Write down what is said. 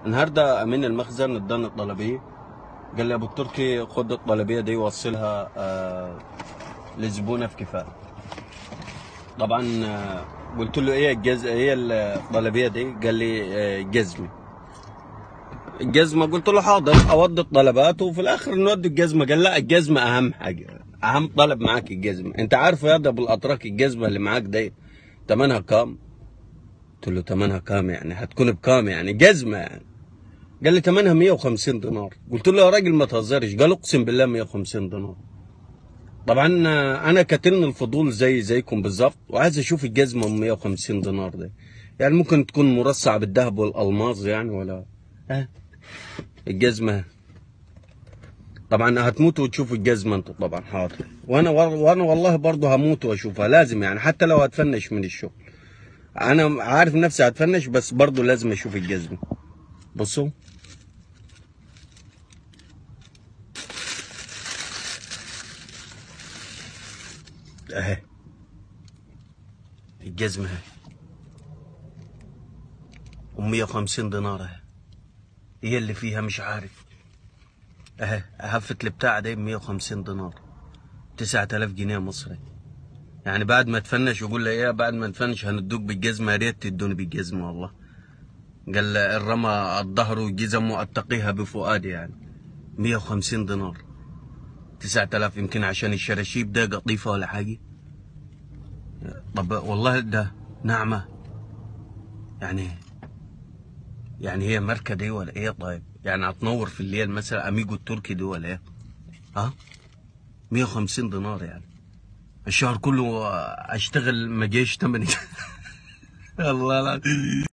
النهارده امين المخزن اداني الطلبيه قال لي ابو التركي خد الطلبيه دي وصلها آه لزبونه في كفايه طبعا آه قلت له ايه الجز ايه الطلبيه دي قال لي آه جزمه الجزمه قلت له حاضر اودي الطلبات وفي الاخر نودي الجزمه قال لا الجزمه اهم حاجه اهم طلب معاك الجزمه انت عارف يا ده ابو الاتراك الجزمه اللي معاك دي ثمنها كام قلت له ثمنها كام يعني هتكون بكام يعني جزمه يعني قال لي ثمنها 150 دينار قلت له يا راجل ما تهزرش قال اقسم بالله 150 دينار طبعا انا كاتلني الفضول زي زيكم بالظبط وعايز اشوف الجزمه ب 150 دينار دي يعني ممكن تكون مرصعه بالذهب والالماظ يعني ولا ها الجزمه طبعا هتموتوا وتشوفوا الجزمه انتوا طبعا حاضر وانا وانا والله برضه هموت واشوفها لازم يعني حتى لو هتفنش من الشغل انا عارف نفسي هتفنش بس برضه لازم اشوف الجزمه بصوا اهي الجزمة اهي ومية وخمسين دينار اهي هي اللي فيها مش عارف اهي هفت البتاع دي بمية وخمسين دينار تسعة آلاف جنيه مصري يعني بعد ما تفنش يقول لي ايه بعد ما نفنش هندوك بالجزمة يا ريت تدوني بالجزمة والله قال الرمى الظهر وجزم واتقيها بفؤادي يعني 150 دينار 9000 يمكن عشان الشراشيب ده قطيفه ولا حاجه طب والله ده نعمه يعني يعني هي ماركه دي ولا ايه طيب يعني هتنور في الليل مثلا اميجو التركي دي ولا ايه ها 150 دينار يعني الشهر كله اشتغل ما جيش تمني الله لا